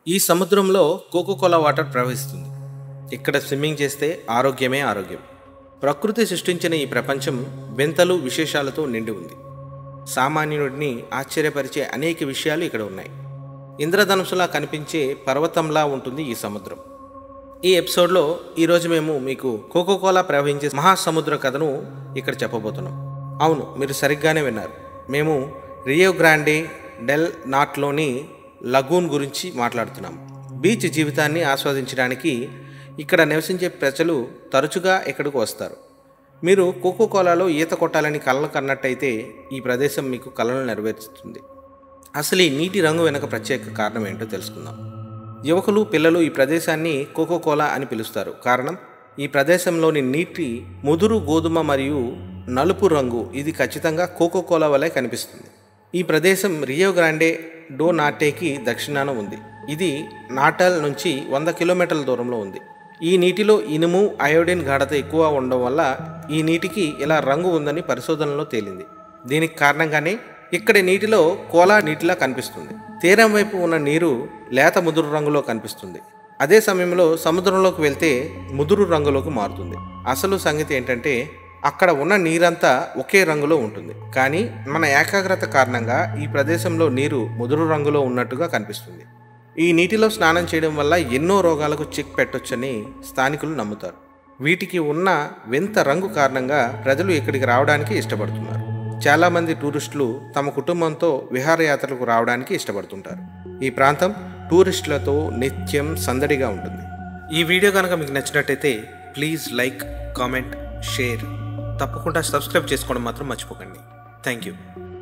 ఈ సముద్రంలో Coca Cola water ప్రవహిస్తుంది ఇక్కడ స్విమ్మింగ్ చేస్తే ఆరోగ్యమే ఆరోగ్యం ప్రకృతి సృష్టించిన ఈ ప్రపంచం వింతలు విశేషాలతో నిండి ఉంది సామాన్యుడిని ఆశ్చర్యపరిచే అనేక విషయాలు ఇక్కడ ఉన్నాయి ఇంద్రధనుసులా కనిపించే పర్వతంలా ఉంటుంది ఈ సముద్రం ఈ ఎపిసోడ్లో ఈరోజు మేము మీకు కోకోకోలా ప్రవహించే మహాసముద్ర కథను ఇక్కడ చెప్పబోతున్నాం అవును మీరు సరిగ్గానే విన్నారు మేము రియో గ్రాండే డెల్ నాట్లోని లగూన్ గురించి మాట్లాడుతున్నాం బీచ్ జీవితాన్ని ఆస్వాదించడానికి ఇక్కడ నివసించే ప్రజలు తరచుగా ఇక్కడికి వస్తారు మీరు కోకోకోలాలో ఈత కొట్టాలని కలలు కన్నట్టయితే ఈ ప్రదేశం మీకు కళను నెరవేరుస్తుంది అసలు ఈ నీటి రంగు వెనక ప్రత్యేక కారణం ఏంటో తెలుసుకుందాం యువకులు పిల్లలు ఈ ప్రదేశాన్ని కోకోకోలా అని పిలుస్తారు కారణం ఈ ప్రదేశంలోని నీటి ముదురు గోధుమ మరియు నలుపు రంగు ఇది ఖచ్చితంగా కోకోకోలా వలె కనిపిస్తుంది ఈ ప్రదేశం రియో గ్రాండే డో నాటేకి దక్షిణాన ఉంది ఇది నాటల్ నుంచి వంద కిలోమీటర్ల దూరంలో ఉంది ఈ నీటిలో ఇనుము అయోడిన్ గాఢత ఎక్కువ ఉండడం వల్ల ఈ నీటికి ఇలా రంగు ఉందని పరిశోధనలో తేలింది దీనికి కారణంగానే ఇక్కడి నీటిలో కోలా నీటిలా కనిపిస్తుంది తీరం వైపు ఉన్న నీరు లేత ముదురు రంగులో కనిపిస్తుంది అదే సమయంలో సముద్రంలోకి వెళ్తే ముదురు రంగులోకి మారుతుంది అసలు సంగతి ఏంటంటే అక్కడ ఉన్న నీరంతా ఒకే రంగులో ఉంటుంది కానీ మన ఏకాగ్రత కారణంగా ఈ ప్రదేశంలో నీరు ముదురు రంగులో ఉన్నట్టుగా కనిపిస్తుంది ఈ నీటిలో స్నానం చేయడం వల్ల ఎన్నో రోగాలకు చెక్ పెట్టొచ్చని స్థానికులు నమ్ముతారు వీటికి ఉన్న వింత రంగు కారణంగా ప్రజలు ఇక్కడికి రావడానికి ఇష్టపడుతున్నారు చాలామంది టూరిస్టులు తమ కుటుంబంతో విహారయాత్రలకు రావడానికి ఇష్టపడుతుంటారు ఈ ప్రాంతం టూరిస్టులతో నిత్యం సందడిగా ఉంటుంది ఈ వీడియో కనుక మీకు నచ్చినట్టయితే ప్లీజ్ లైక్ కామెంట్ షేర్ తప్పకుండా సబ్స్క్రైబ్ చేసుకోవడం మాత్రం మర్చిపోకండి థ్యాంక్ యూ